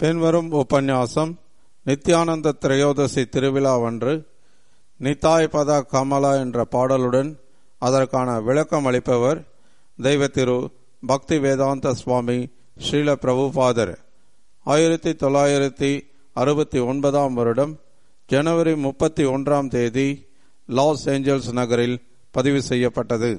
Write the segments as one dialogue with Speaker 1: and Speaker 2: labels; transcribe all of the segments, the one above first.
Speaker 1: பின்வரும் உபன்யாசம் நித்யானந்த திரையோதசி திருவிழாவன்று நித்தாய் பதா கமலா என்ற பாடலுடன் அதற்கான விளக்கம் அளிப்பவர் தெய்வ திரு பக்தி வேதாந்த சுவாமி ஸ்ரீல பிரபுபாதர் ஆயிரத்தி தொள்ளாயிரத்தி அறுபத்தி ஒன்பதாம் வருடம் ஜனவரி முப்பத்தி ஒன்றாம் தேதி லாஸ் ஏஞ்சல்ஸ் நகரில் பதிவு செய்யப்பட்டது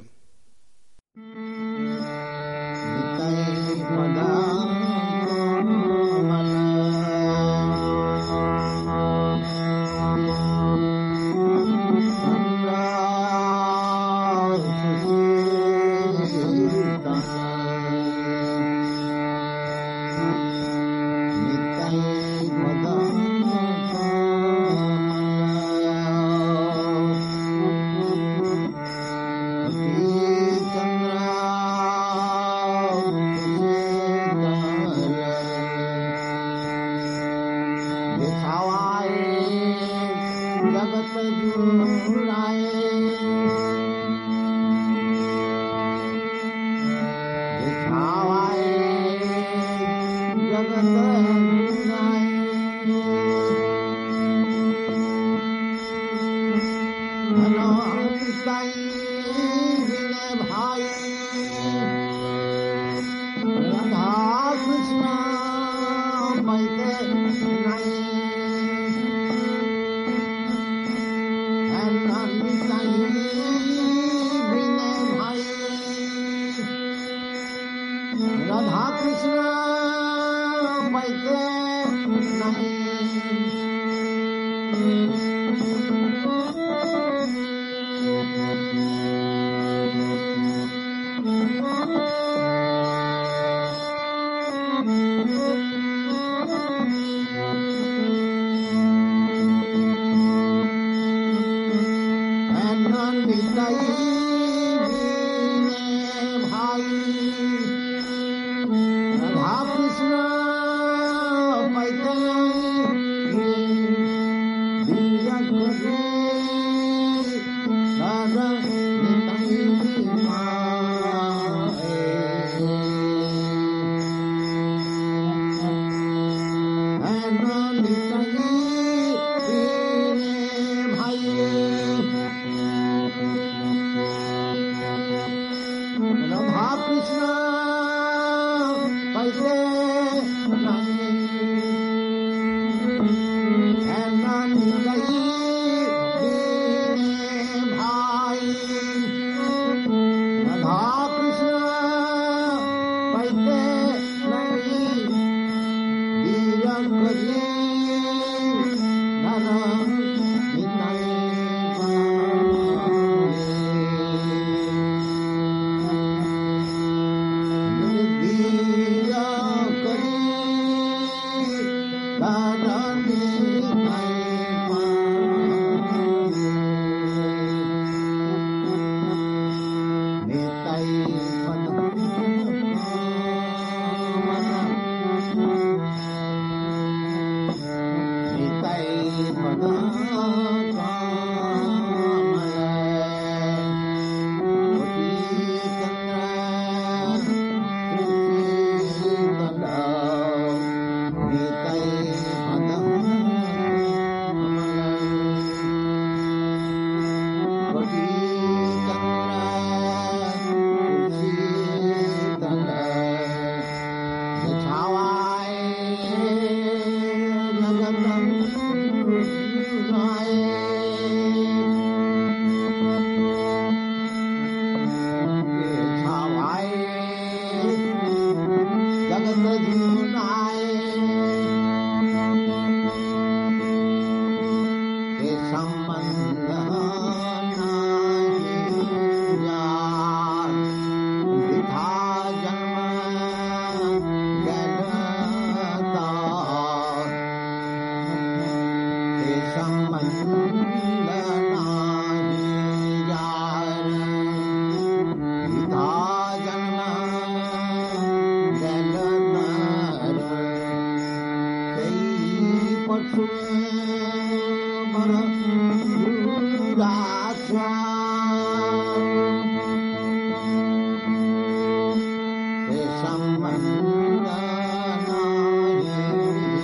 Speaker 2: Thank you.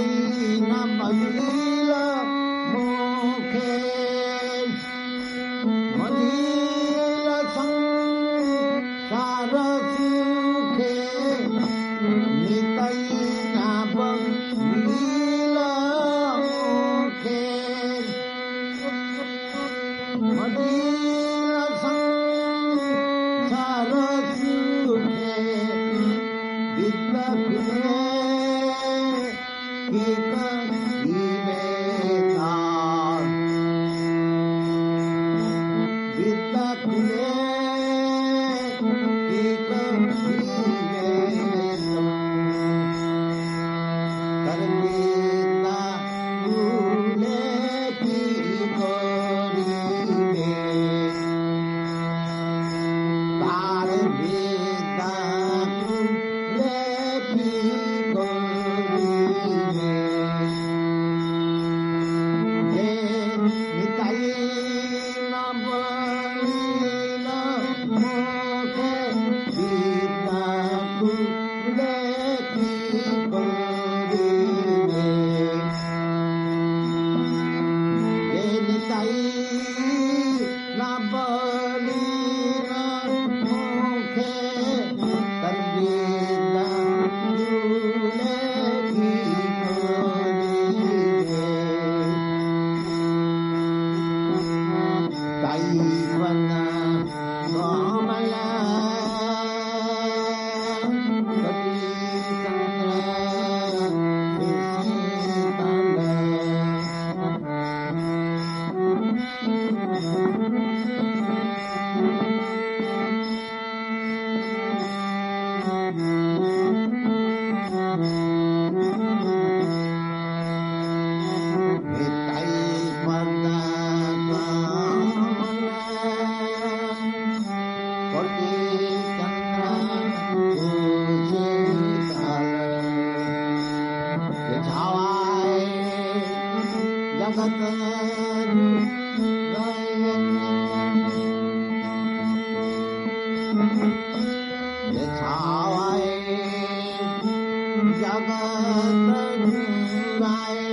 Speaker 2: न मलिल मुखे मलिल संसार सुखे नितै न मलिल मुखे मलिल संसार सुखे विद्याकुले तार वेदा लेपी गोरीने हे निताई नबलीन मोखे वेदा लेपी गोरीने हे निताई नबलीन मुखे तर्वेदा दुलेपी गोरीने दैवन गोमला जगत जुराए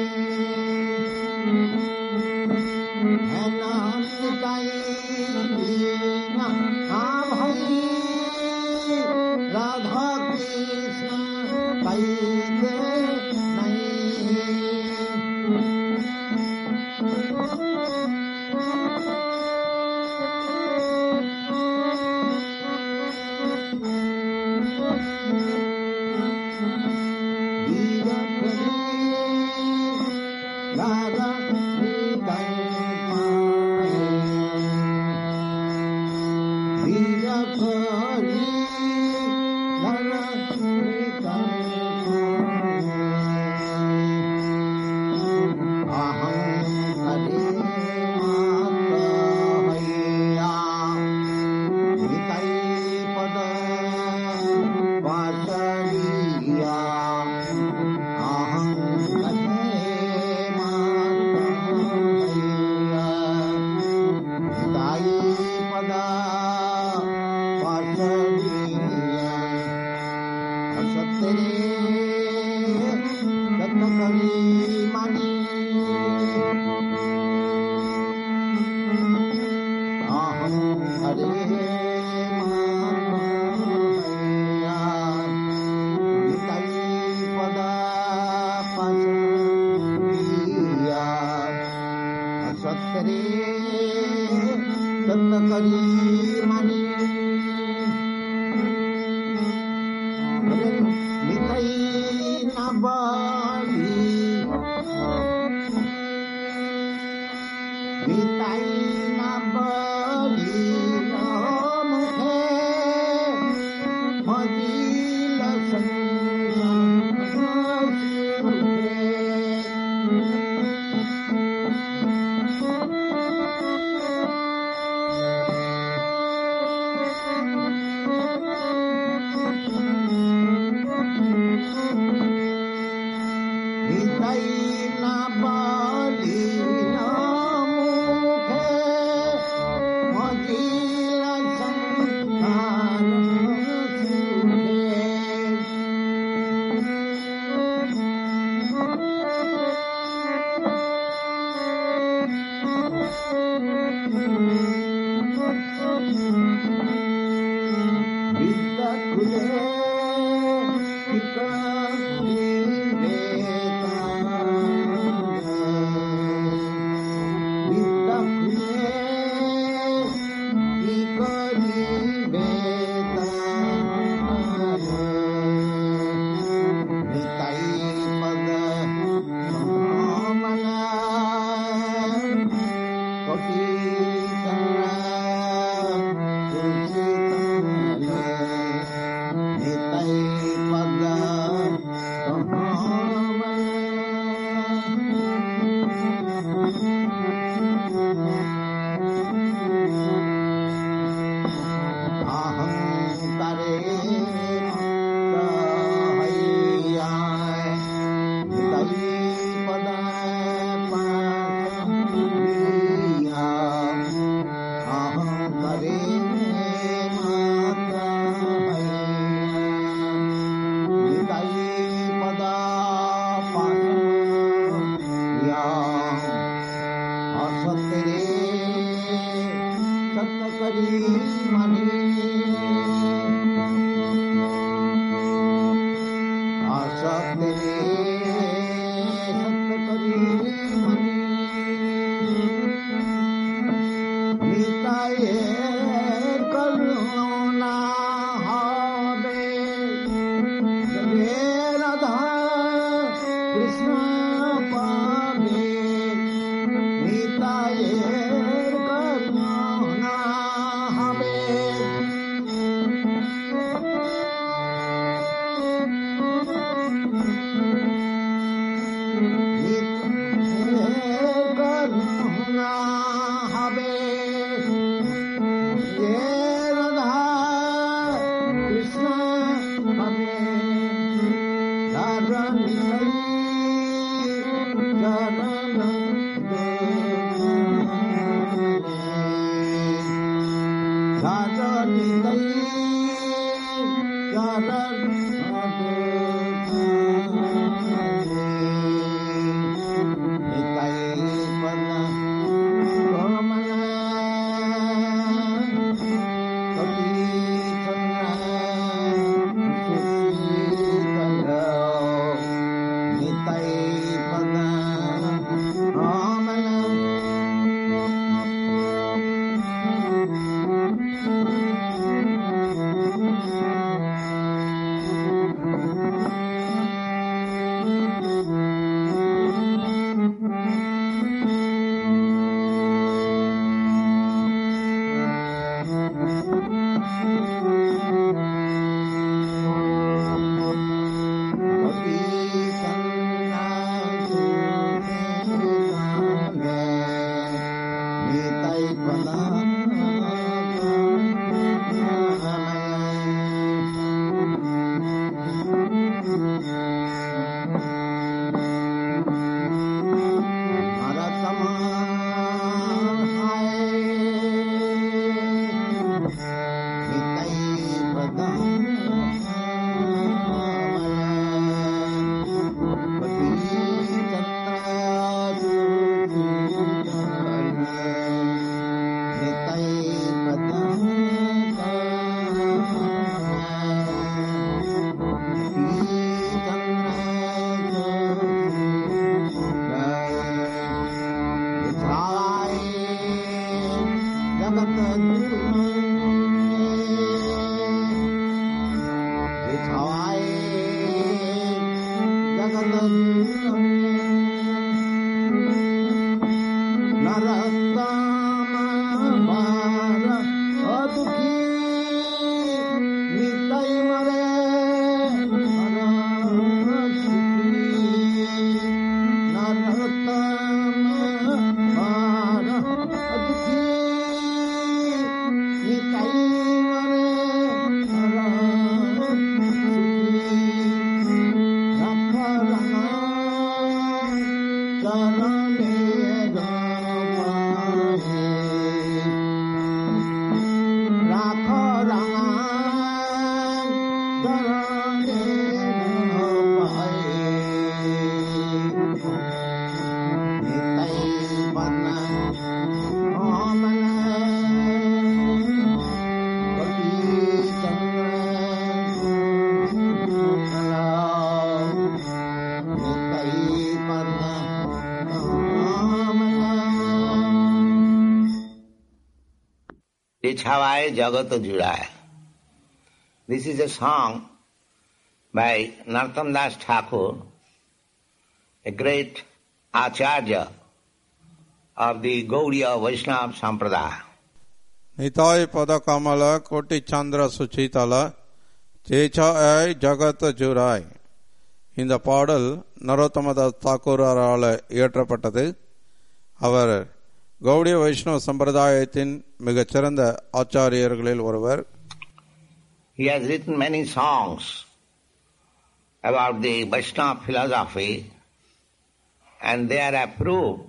Speaker 2: है नाम निताई दीना हाँ भाई राधा कृष्ण कैद नहीं वीर राधा निताई वीर अहं हरे मातमय्या नितै पद वासलीया अहं हरे मातमय्या नितै पद वासलीया असत्रे रत्नकरी मणि अहं हरे मातमय्या नितै पदा पशुया असत्रे रत्नकरी मणि नितै नबली কৃষ্ণ পাবে নিতায়ের করুণা হবে নিতায়ের করুণা হবে যে রাধা কৃষ্ণ হবে রাধা নিতাই நித்தை பத ஆமலம்
Speaker 3: Ichhavaye Jagat Judaya. This is a song by Nartam Das Thakur, a great Acharya of the Gaudiya Vaishnava Sampradaya.
Speaker 1: நிதாய் பத கமல கோட்டி சந்திர சுச்சிதல ஜெய்சாய் ஜகத் ஜுராய் இந்த பாடல் நரோத்தமதாஸ் தாக்கூரால் இயற்றப்பட்டது அவர் கௌடிய வைஷ்ணவ சம்பிரதாயத்தின் மிகச்சிறந்த ஆச்சாரியர்களில் ஒருவர்
Speaker 3: He has written many songs about the Vaishnava philosophy and they are approved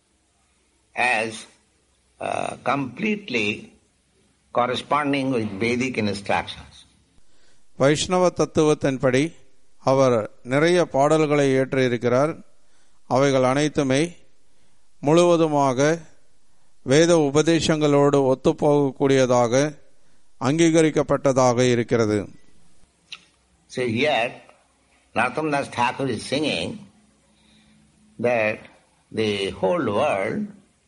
Speaker 3: as uh, completely corresponding with Vedic instructions.
Speaker 1: வைஷ்ணவ தத்துவத்தின்படி அவர் நிறைய பாடல்களை இயற்றியிருக்கிறார் அவைகள் அனைத்துமே முழுவதுமாக வேத உபதேசங்களோடு ஒத்துப்போகக்கூடியதாக அங்கீகரிக்கப்பட்டதாக இருக்கிறது
Speaker 3: So here Narottam Das Thakur is singing that the whole world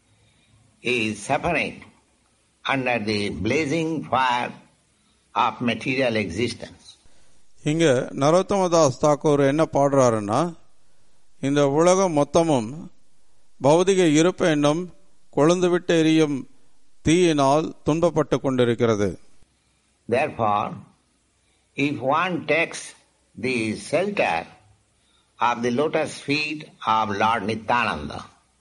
Speaker 3: is suffering under the blazing fire of material existence.
Speaker 1: இங்க நரோத்தமதாஸ் தாக்கூர் என்ன பாடுறாருன்னா இந்த உலகம் மொத்தமும் பௌதிக இருப்பு என்னும் கொழுந்துவிட்டு எரியும் தீயினால் துன்பப்பட்டு கொண்டிருக்கிறது
Speaker 3: Therefore, if one takes the shelter of the lotus feet of Lord Nityananda,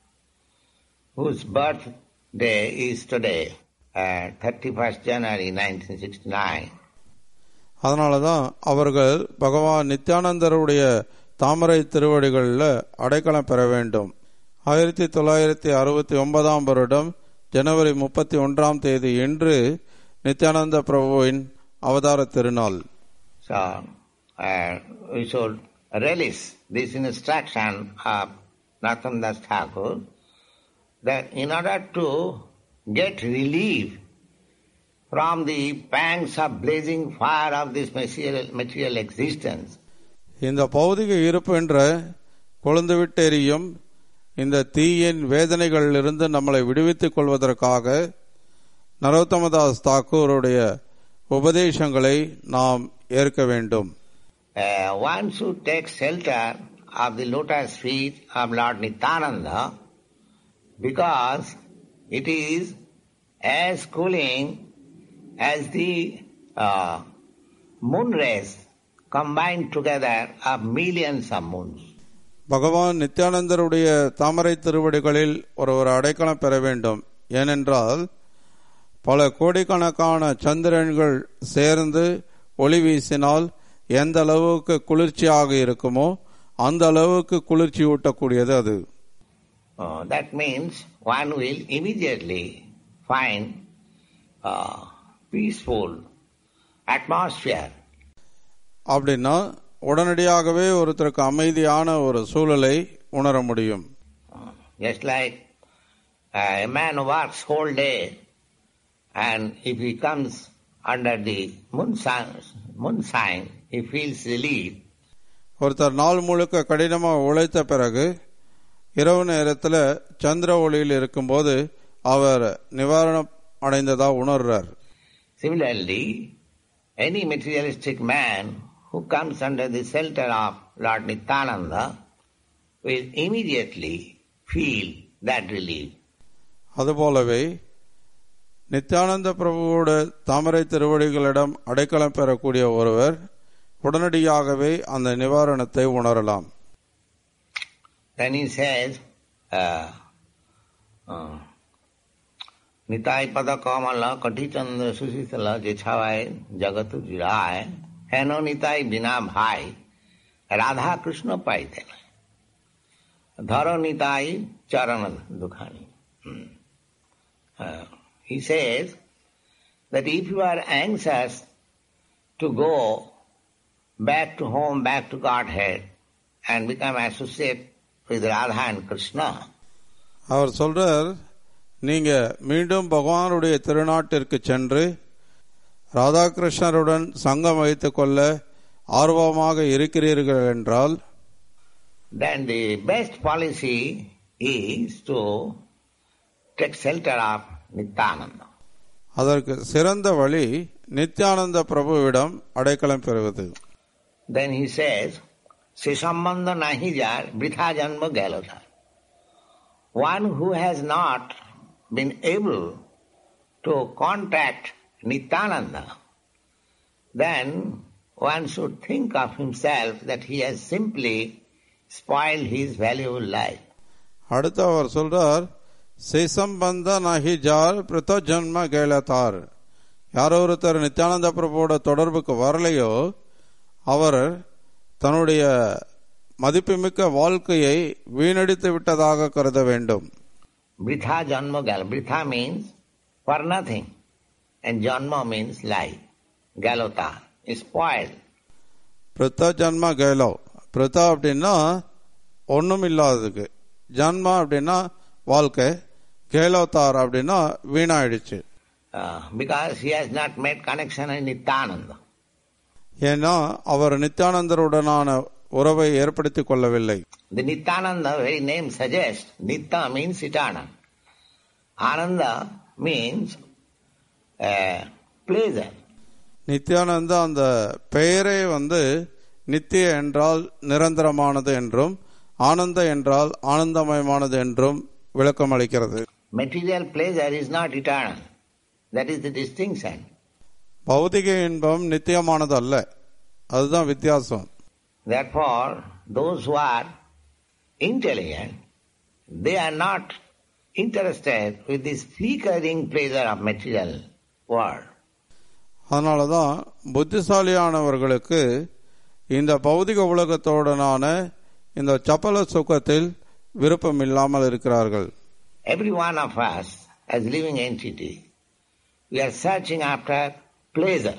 Speaker 3: whose birthday is today, uh, 31st January 1969,
Speaker 1: அதனால தான் அவர்கள் பகவான் நித்யானந்தருடைய தாமரை திருவடிகளில் அடைக்கலம் பெற வேண்டும் ஆயிரத்தி தொள்ளாயிரத்தி அறுபத்தி ஒன்பதாம் வருடம் ஜனவரி முப்பத்தி ஒன்றாம் தேதி இன்று நித்யானந்த பிரபுவின் அவதார திருநாள்
Speaker 3: So, uh, we should relish this instruction of Nathan Das Thakur that in order to get relief from the pangs of blazing fire of this material, material existence,
Speaker 1: இந்த பௌதிக இருப்பு என்ற கொழுந்துவிட்டு எரியும் இந்த தீயின் வேதனைகளிலிருந்து நம்மளை விடுவித்துக் கொள்வதற்காக நரோத்தமதாஸ் தாக்கூருடைய உபதேசங்களை நாம் ஏற்க வேண்டும்
Speaker 3: uh, one should take shelter of the lotus feet of Lord Nityananda because it is as cooling as the uh, moon rays combined together of millions of moons.
Speaker 1: பகவான் நித்யானந்தருடைய தாமரை திருவடிகளில் ஒருவர் அடைக்கலம் பெற வேண்டும் ஏனென்றால் பல கோடிக்கணக்கான சந்திரன்கள் சேர்ந்து ஒளி வீசினால் எந்த அளவுக்கு குளிர்ச்சியாக இருக்குமோ அந்த அளவுக்கு குளிர்ச்சி ஊட்டக்கூடியது அது
Speaker 3: Uh, that means one will immediately find a peaceful atmosphere.
Speaker 1: அப்படின்னா உடனடியாகவே ஒருத்தருக்கு அமைதியான ஒரு சூழலை உணர முடியும்
Speaker 3: Just like uh, a man works whole day and if he comes under the moonshine, moonshine he feels relief.
Speaker 1: ஒருத்தர் நாள் முழுக்க கடினமாக உழைத்த பிறகு இரவு நேரத்தில் சந்திர ஒளியில் இருக்கும்போது அவர் நிவாரணம் அடைந்ததா உணர்றார்
Speaker 3: Similarly, any materialistic man who comes under the shelter of Lord Nityananda will immediately feel that relief.
Speaker 1: அதுபோலவே நித்யானந்த பிரபுவோட தாமரை திருவடிகளிடம் அடைக்கலம் பெறக்கூடிய ஒருவர் உடனடியாகவே அந்த நிவாரணத்தை உணரலாம்
Speaker 3: Then he says, uh, uh, Nitai pada kamala kati chandra susitala jechhavai jagatu jirai heno nitai bina bhai radha krishna paitena dharo nitai charana dukhani. Hmm. Uh, he says that if you are anxious to go back to home, back to Godhead, and become associate with Radha and Krishna,
Speaker 1: அவர் சொல்றார் நீங்க மீண்டும் பகவானுடைய திருநாட்டிற்கு சென்று ராதாகிருஷ்ணருடன் சங்கம் வைத்துக் கொள்ள ஆர்வமாக இருக்கிறீர்கள் என்றால்
Speaker 3: then the best policy is to take shelter of Nityananda.
Speaker 1: அதற்கு சிறந்த வழி நித்யானந்த பிரபுவிடம் அடைக்கலம் பெறுவது
Speaker 3: Then he says, Se sambandha nahi jar, vritha janma galata. One who has not been able to contact Nityananda, then one should think of himself that he has simply spoiled his valuable life.
Speaker 1: அடுத்து அவர் சொல்றார் சேசம்பந்த நகி jar பிரத ஜன்ம கேளத்தார் யாரோ ஒருத்தர் நித்யானந்த பிரபுவோட தொடர்புக்கு வரலையோ அவர் தன்னுடைய மதிப்புமிக்க வாழ்க்கையை வீணடித்து விட்டதாக கருத வேண்டும்
Speaker 3: Vritha janma gal. Vritha means for nothing. And janma means life. Galota is spoiled.
Speaker 1: பிரத ஜன்ம கேலோ பிரதா அப்படின்னா ஒன்றும் இல்லாததுக்கு ஜன்மா அப்படின்னா வாழ்க்கை கேலோத்தார் அப்படின்னா வீணாயிடுச்சு
Speaker 3: Uh, because he has not made connection with Nityananda.
Speaker 1: ஏன்னா அவர் நித்யானந்தருடனான உறவை ஏற்படுத்திக் கொள்ளவில்லை
Speaker 3: The Nityananda very name suggests Nitya means eternal. Ananda means uh, pleasure.
Speaker 1: Nityananda அந்த பெயரே வந்து நித்திய என்றால் நிரந்தரமானது என்றும் ஆனந்த என்றால் ஆனந்தமயமானது என்றும் விளக்கம் அளிக்கிறது
Speaker 3: Material pleasure is not eternal. That is the distinction.
Speaker 1: பௌதிக இன்பம் நித்தியமானது அல்ல அதுதான் வித்தியாசம்
Speaker 3: Therefore, those who are intelligent, they are not interested with this flickering pleasure of material world.
Speaker 1: அதனால தான் புத்திசாலியானவர்களுக்கு இந்த பௌதிக உலகத்தோடனான இந்த சப்பல சுகத்தில் விருப்பம் இல்லாமல் இருக்கிறார்கள்
Speaker 3: Every one of us, as living entity, we are searching after pleasure.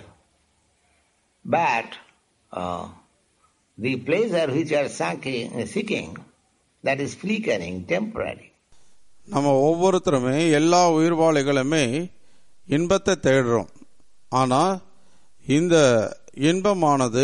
Speaker 3: But uh, the pleasure which we are seeking, seeking, that is flickering, temporary.
Speaker 1: நம்ம ஒவ்வொருத்தருமே எல்லா உயிர்வாளிகளுமே இன்பத்தை தேடுறோம் ஆனா இந்த இன்பமானது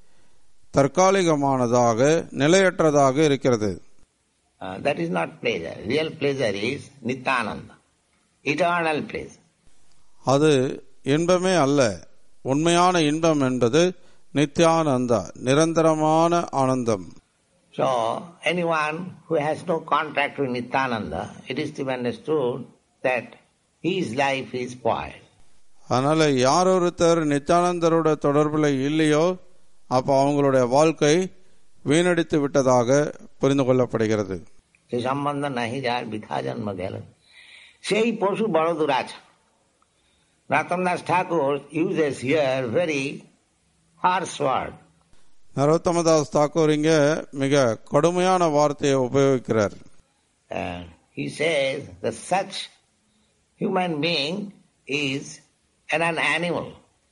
Speaker 1: தற்காலிகமானதாக நிலையற்றதாக இருக்கிறது
Speaker 3: Uh, that is not pleasure. Real pleasure is Nityananda, eternal pleasure.
Speaker 1: அது இன்பமே அல்ல உண்மையான இன்பம் என்பது நித்யானந்தா நிரந்தரமான ஆனந்தம்
Speaker 3: So, anyone who has no contact with Nityananda, it is to be understood that his life is spoiled.
Speaker 1: அதனால யார் ஒருத்தர் நித்யானந்தரோட தொடர்பில் இல்லையோ அப்போ அவங்களுடைய வாழ்க்கை வீணடித்து விட்டதாக புரிந்து கொள்ளப்படுகிறது
Speaker 3: সে সম্বন্ধ নাহি যার বৃথা জন্ম গেল সেই পশু বড় দুরাচ রতনদাস ঠাকুর uses here very harsh word.
Speaker 1: நரோத்தமதாஸ் Thakur இங்க மிக கடுமையான வார்த்தையை உபயோகிக்கிறார்
Speaker 3: Uh, he says that such human being is an, an animal,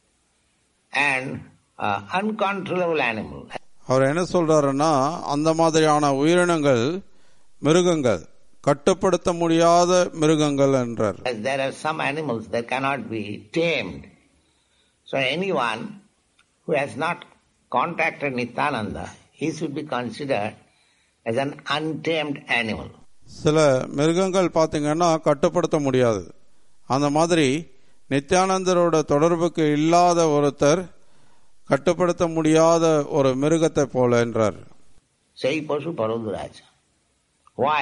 Speaker 3: an uh, uncontrollable animal.
Speaker 1: அவர் என்ன சொல்றாருன்னா அந்த மாதிரியான உயிரினங்கள் மிருகங்கள் கட்டுப்படுத்த முடியாத மிருகங்கள் என்றார்
Speaker 3: As there are some animals that cannot be tamed. So anyone who has not contacted Nityananda, he should be considered as an untamed animal.
Speaker 1: சில மிருகங்கள் பாத்தீங்கன்னா கட்டுப்படுத்த முடியாது அந்த மாதிரி நித்யானந்தரோட தொடர்புக்கு இல்லாத ஒருத்தர் கட்டுப்படுத்த முடியாத ஒரு மிருகத்தை போல என்றார்
Speaker 3: Say Pasu Paraduraj. Why?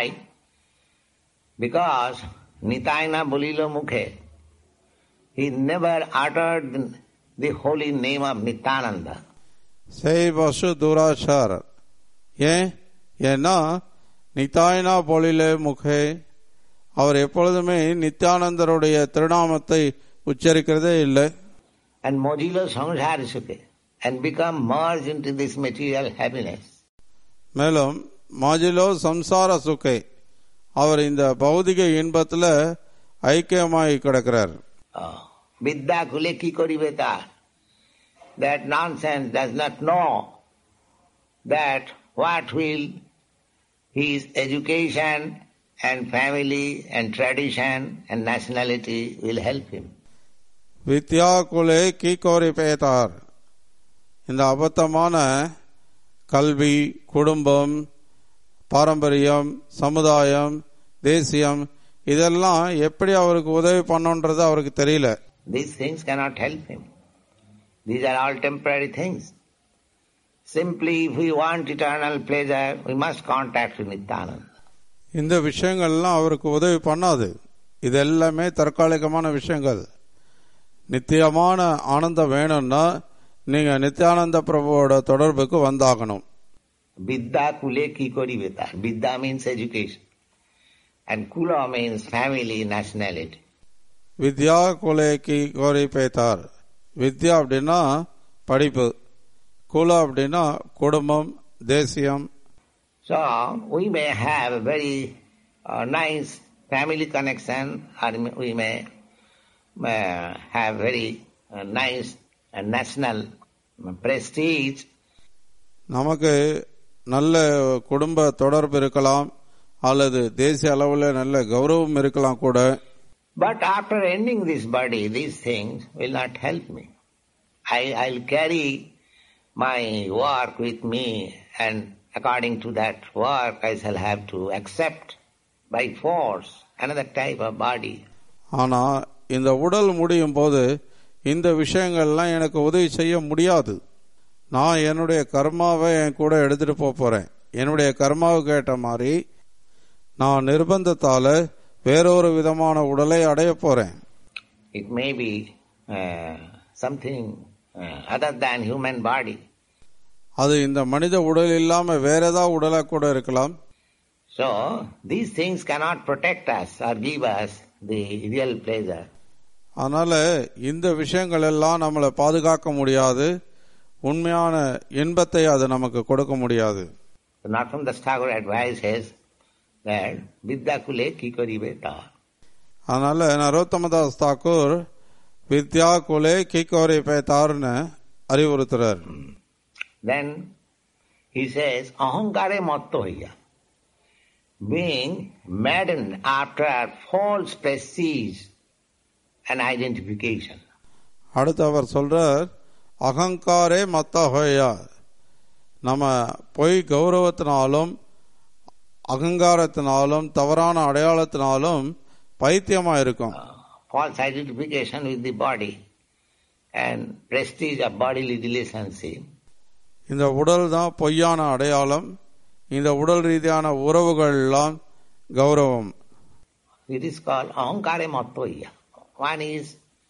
Speaker 3: Because Nitayana Bolilo Mukhe, he never uttered the- the holy name of Nityananda.
Speaker 1: செய் பசு துராசார் ஏன் ஏன்னா நித்தாயனா பொலிலே முகே அவர் எப்பொழுதுமே நித்யானந்தருடைய திருநாமத்தை உச்சரிக்கிறதே இல்லை
Speaker 3: and Mojilo Samsara Sukhe and become merged into this material happiness.
Speaker 1: மேலும் மாஜிலோ சம்சார சுகை அவர் இந்த பௌதிக இன்பத்துல ஐக்கியமாகி கிடக்கிறார்
Speaker 3: Uh, Vidya Kule ki koribe tar? That nonsense does not know that what will his education and family and tradition and nationality will help him.
Speaker 1: வித்யா குலே கி கோரி பேதார் இந்த அபத்தமான கல்வி குடும்பம் பாரம்பரியம் சமுதாயம் தேசியம் இதெல்லாம் எப்படி அவருக்கு உதவி பண்ணணுன்றது அவருக்கு தெரியல
Speaker 3: These things cannot help him. These are all temporary things. Simply, if we want eternal pleasure, we must contact with Nityananda.
Speaker 1: இந்த விஷயங்கள்லாம் அவருக்கு உதவி பண்ணாது இது எல்லாமே தற்காலிகமான விஷயங்கள் நித்தியமான ஆனந்தம் வேணும்னா நீங்க நித்யானந்த பிரபுவோட தொடர்புக்கு வந்தாகணும்
Speaker 3: Vidya kule ki koribe tar. Vidya means education. And kula means family, nationality.
Speaker 1: வித்யா குலேக்கி கோரி பேத்தார் வித்யா அப்படின்னா படிப்பு குல அப்படின்னா குடும்பம் தேசியம்
Speaker 3: So, we may have a very uh, nice family connection or we may uh, have very uh, nice uh, national prestige
Speaker 1: நமக்கு நல்ல குடும்ப தொடர்பு இருக்கலாம் அல்லது தேசிய அளவில் நல்ல கௌரவம் இருக்கலாம் கூட
Speaker 3: But after ending this body, these things will not help me. I, I'll carry my work with me and according to that work I shall have to accept by force another type of body.
Speaker 1: ஆனா இந்த உடல் முடியும் போது இந்த விஷயங்கள்லாம் எனக்கு உதவி செய்ய முடியாது நான் என்னுடைய கர்மாவை என் கூட எடுத்துட்டு போக போறேன் என்னுடைய கர்மாவுக்கு ஏற்ற மாதிரி நான் நிர்பந்தத்தால வேறொரு விதமான உடலை அடைய போறேன்
Speaker 3: It may be uh, something uh, other than human body.
Speaker 1: அது இந்த மனித உடல் இல்லாம வேற ஏதாவது உடலா கூட இருக்கலாம்
Speaker 3: So these things cannot protect us or give us the real pleasure.
Speaker 1: அதனால இந்த விஷயங்கள் எல்லாம் நம்மளை பாதுகாக்க முடியாது உண்மையான இன்பத்தை அது நமக்கு கொடுக்க முடியாது
Speaker 3: So Narottam Das Thakur advises that Vidya Kule ki karibe ta.
Speaker 1: அதனால நரோத்தமதாஸ் தாக்கூர் வித்யா குலே கிகோரி பேத்தார்னு அறிவுறுத்துறார்
Speaker 3: Then he says, Ahankare matta hoya. Being maddened after false prestige and identification.
Speaker 1: அடுத்து அவர் சொல்றார் அகங்காரே மத்த ஹோயா நம்ம பொய் கௌரவத்தினாலும் அகங்காரத்தினாலும் தவறான அடையாளத்தினாலும் பைத்தியமா இருக்கும்
Speaker 3: false identification with the body and prestige of bodily relationship.
Speaker 1: இந்த உடல் தான் பொய்யான அடையாளம் இந்த உடல் ரீதியான உறவுகள்லாம் கௌரவம்
Speaker 3: It is called ahankare mattoya. One is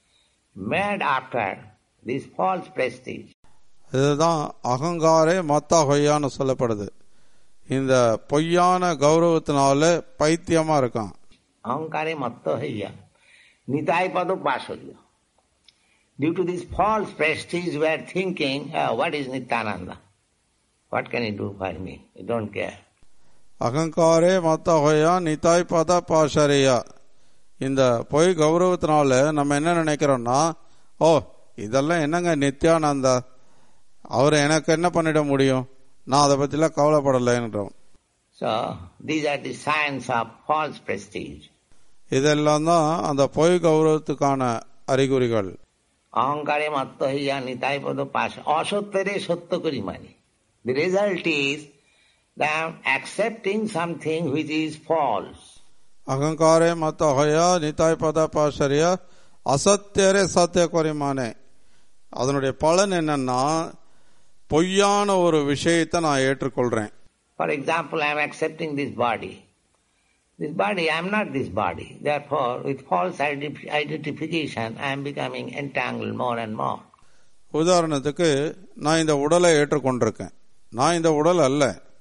Speaker 3: mad after this false prestige.
Speaker 1: இதுதான் அகங்காரே மத்தா ஹொய்யான்னு சொல்லப்படுது இந்த பொய்யான கௌரவத்தினால பைத்தியமா இருக்கான்
Speaker 3: Ahankare mattoya. Nitai pada pasurya. Due to this false prestige, we are thinking, "Ah, what is Nityananda? What can he do for me? I don't care.
Speaker 1: அகங்காரே மத்த ஹொய்யா நிதாய் பத பாஷரியா இந்த பொய் கௌரவத்தினால நம்ம என்ன நினைக்கிறோம்னா ஓ இதெல்லாம் என்னங்க நித்யானந்தா அவர் எனக்கு என்ன பண்ணிட முடியும் நான் அதை பத்திலாம் கவலைப்படலைன்றோம்
Speaker 3: So, these are the signs of false prestige.
Speaker 1: இதெல்லாம் தான் அந்த பொய் கௌரவத்துக்கான அறிகுறிகள்
Speaker 3: অহংকারে মত্ত হইয়া নিতাই পদ পাশ অসত্যেরে সত্য করি মানি The result is that I am accepting something which is false.
Speaker 1: அகங்காரே மத்த ஹொயா நிதாய் பத பாஷரியா அசத்தியரே சத்திய குறைமானே அதனுடைய பலன் என்னன்னா பொய்யான ஒரு விஷயத்தை நான் ஏற்றுக்கொள்றேன்
Speaker 3: For example, I am accepting this body. This body, I am not this body. Therefore, with false identi- identification, I am becoming entangled more and more.
Speaker 1: உதாரணத்துக்கு நான் இந்த உடலை ஏற்றுக்கொண்டிருக்கேன் நான் இந்த உடல் அல்ல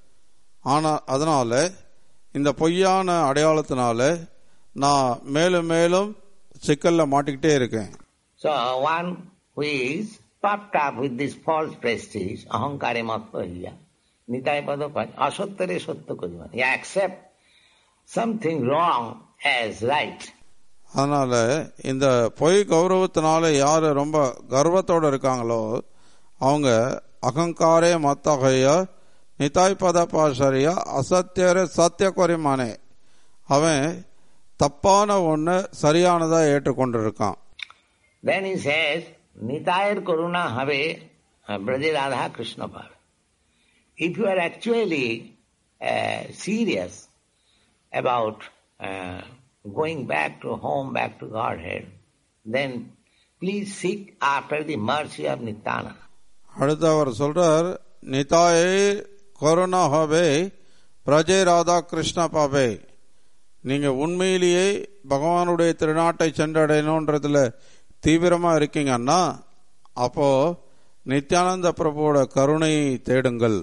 Speaker 1: ஆனா அதனால இந்த பொய்யான அடையாளத்தினால நான் மேலும் மேலும் சிக்கல்ல மாட்டிக்கிட்டே இருக்கேன்
Speaker 3: So, one who is puffed up with this false prestige, ahankare matvahiya, nitai padapaj, asattere satya kariman. He accept something wrong as right.
Speaker 1: அதனால இந்த பொய் கௌரவத்தினால யாரு ரொம்ப கர்வத்தோட இருக்காங்களோ அவங்க அகங்காரே மத்தகைய நிதாய் பத பாஷரியா அசத்தியர சத்திய குறைமானே அவன் தப்பான ஒண்ணு சரியானதா ஏற்றுக்கொண்டிருக்கான்
Speaker 3: Then he says, Nitayar Karuna Have Braja Radha Krishna Par. If you are actually uh, serious about uh, going back to home, back to Godhead, then please seek after the mercy of Nityananda.
Speaker 1: அடுத்து அவர் சொல்றார் நிதாயே corona ஹாவே பிரஜை ராதா கிருஷ்ண பாபே நீங்க உண்மையிலேயே பகவானுடைய திருநாட்டை சென்றடையணுன்றதுல தீவிரமா இருக்கீங்கன்னா அப்போ நித்யானந்த பிரபுவோட கருணையை தேடுங்கள்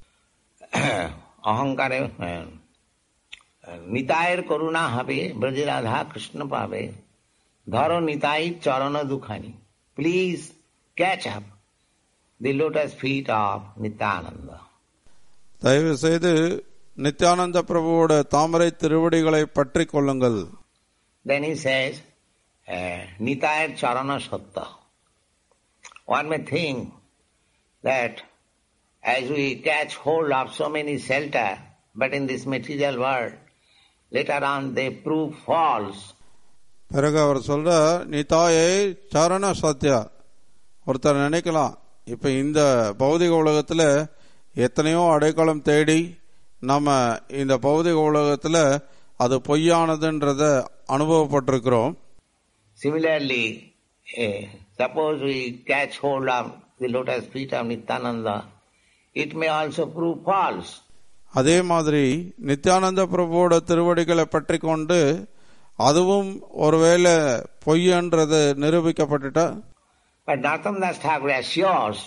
Speaker 3: অহংকারে নিতায়ের করুণা হবে ব্রজে রাধা কৃষ্ণ পাবে ধরো নিতাই চরণ দুখানি please catch up the lotus feet of Nityananda
Speaker 1: தயவு செய்து நித்யானந்த பிரபுவோட தாமரை திருவடிகளை பற்றி கொள்ளுங்கள்
Speaker 3: Then he says, uh, Nitayar Charana Satta. One may think that as we catch hold of so many shelter, but in this material world, later on they prove false.
Speaker 1: பிறகு அவர் சொல்ற நிதாயே சரண சத்யா ஒருத்தர் நினைக்கலாம் இப்ப இந்த பௌதிக உலகத்துல எத்தனையோ அடைக்கலம் தேடி நம்ம இந்த பௌதிக உலகத்துல அது பொய்யானதுன்றத அனுபவப்பட்டிருக்கிறோம்
Speaker 3: Similarly, eh, suppose we catch hold of the lotus feet of Nityananda, it may also prove false.
Speaker 1: அதே மாதிரி நித்யானந்த பிரபுவோட திருவடிகளை பற்றி கொண்டு அதுவும் ஒருவேளை பொய்யன்றது நிரூபிக்கப்பட்டுட்டா
Speaker 3: But Nartam Das Thakur assures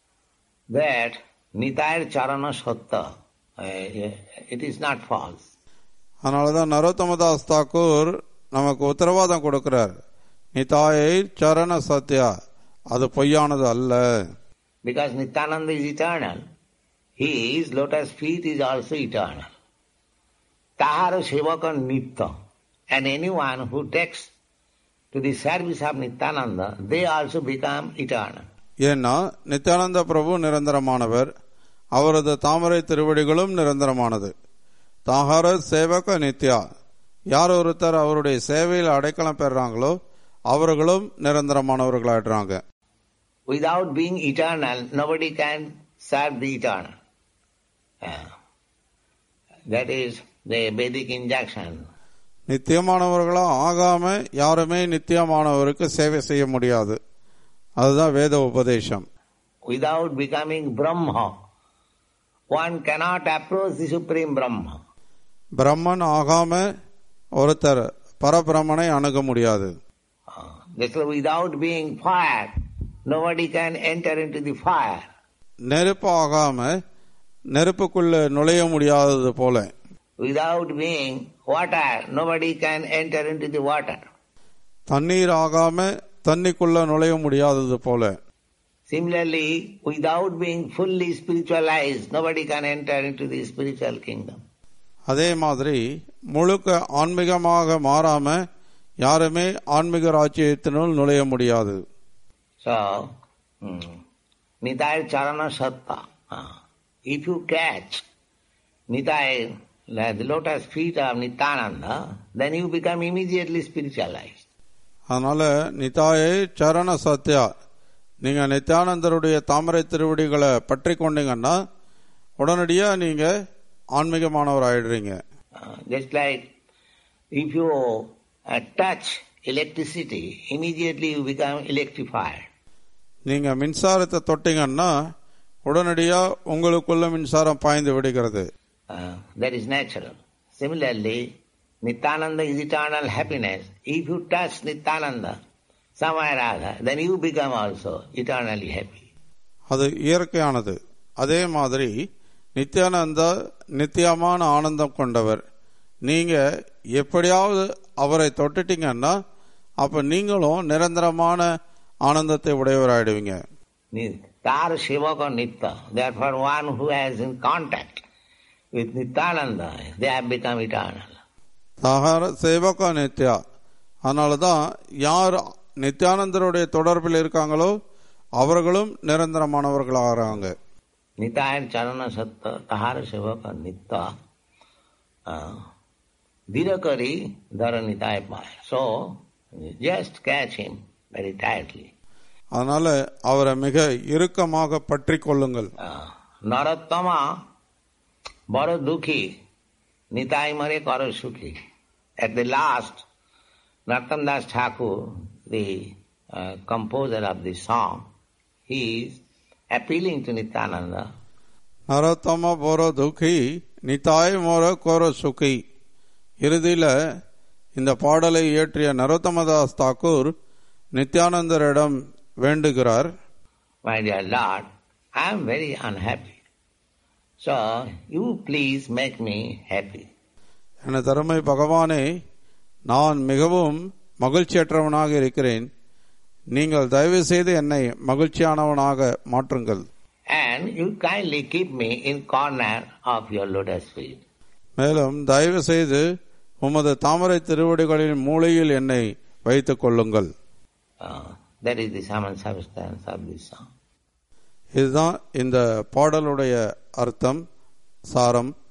Speaker 3: that Nitayar Charana Satta, eh, it is not false.
Speaker 1: அதனாலதான் நரோத்தமதாஸ் தாக்கூர் நமக்கு உத்தரவாதம் கொடுக்கிறார் நிதாயை சரண சத்யா அது பொய்யானது அல்ல
Speaker 3: Because Nityananda is eternal. His lotus feet is also eternal. Tahara Sevaka Nitya. And anyone who takes to the service of Nityananda, they also become eternal.
Speaker 1: ஏன்னா நித்யானந்த பிரபு நிரந்தரமானவர் அவரது தாமரை திருவடிகளும் நிரந்தரமானது தாகார சேவக நித்யா யார் ஒருத்தர் அவருடைய சேவையில் அடைக்கலம் பெறுறாங்களோ அவர்களும் நிரந்தரமானவர்களாயிடுறாங்க
Speaker 3: Without being eternal, nobody can serve the eternal. Ah. That is the Vedic injunction.
Speaker 1: நித்தியமானவர்களா ஆகாம யாருமே நித்தியமானவருக்கு சேவை செய்ய முடியாது அதுதான் வேத உபதேசம்
Speaker 3: Without becoming Brahma, one cannot approach the Supreme Brahma.
Speaker 1: பிரம்மன் ஆகாம ஒருத்தர் பரபிரம்மனை அணுக முடியாது
Speaker 3: Ah. That's why without being fire, nobody can enter into the fire.
Speaker 1: நெருப்பு ஆகாம நெருப்புக்குள்ள நுழைய முடியாதது போல
Speaker 3: Without being water, nobody can enter into the water.
Speaker 1: தண்ணீர் ஆகாம தண்ணிக்குள்ள நுழைய முடியாதது போல
Speaker 3: Similarly, without being fully spiritualized, nobody can enter into the spiritual kingdom.
Speaker 1: அதே மாதிரி முழுக்க ஆன்மீகமாக மாறாம யாருமே ஆன்மீக ராஜ்யத்தினுள் நுழைய முடியாது
Speaker 3: So, hmm, Nitai Charana Satta. ah, If you catch Nitai, like the lotus feet of Nityananda, then you become immediately spiritualized.
Speaker 1: அதனால நிதாயை சரண சத்யா நீங்க நித்யானந்தருடைய தாமரை திருவடிகளை பற்றி கொண்டீங்கன்னா உடனடியா நீங்க ஆன்மீகமானவர் ஆயிடுறீங்க
Speaker 3: Uh, just like if you uh, touch electricity, immediately you become electrified.
Speaker 1: நீங்க மின்சாரத்தை தொட்டீங்கன்னா உடனடியா உங்களுக்குள்ள மின்சாரம் பாய்ந்து விடுகிறது
Speaker 3: Uh, that is natural. Similarly, Nityananda is eternal happiness. If you touch Nityananda, somewhere or other, then you become also eternally happy.
Speaker 1: அது இயற்கையானது அதே மாதிரி நித்யானந்தா நித்தியமான ஆனந்தம் கொண்டவர் நீங்க எப்படியாவது அவரை தொட்டுட்டீங்கன்னா அப்ப நீங்களும் நிரந்தரமான ஆனந்தத்தை உடையவராயிடுவீங்க
Speaker 3: Tar Sevaka Nitya. Therefore, one who has in contact with Nityananda, they have become eternal.
Speaker 1: சகார சேவகா Nithya அதனாலதான் யார் நித்யானந்தருடைய தொடர்பில் இருக்காங்களோ அவர்களும் நிரந்தரமானவர்களாகிறாங்க
Speaker 3: Nitaya Charana Satta Tahara Sevaka Nitya. Uh, Dirakari Dhara Nitaya Paya. So, just catch him very tightly.
Speaker 1: அதனால அவரை மிக இறுக்கமாக பற்றி கொள்ளுங்கள்
Speaker 3: Uh, Narattama Baro Dukhi Nitai Mare Karo Sukhi. At the last, Nartam Das Thakur, the uh, composer of the song, he is appealing to Nityananda
Speaker 1: நரோத்தம போரோ துக்கி நிதாய் மோர கோர சுகி இறுதியில இந்த பாடலை இயற்றிய நரோத்தமதாஸ் Thakur நித்யானந்தரிடம் வேண்டுகிறார்
Speaker 3: My dear Lord, I am very unhappy. So, you please make me happy.
Speaker 1: என தருமை பகவானே நான் மிகவும் மகிழ்ச்சியற்றவனாக இருக்கிறேன் நீங்கள் தயவு செய்து என்னை மகிழ்ச்சியானவனாக மாற்றுங்கள்
Speaker 3: And you kindly keep me in corner of your lotus feet.
Speaker 1: மேலும் தயவு செய்து உமது தாமரை திருவடிகளின் மூலையில் என்னை வைத்துக் கொள்ளுங்கள்
Speaker 3: Uh, that is the sum and substance of this song.
Speaker 1: இதுதான் இந்த பாடலுடைய அர்த்தம் சாரம்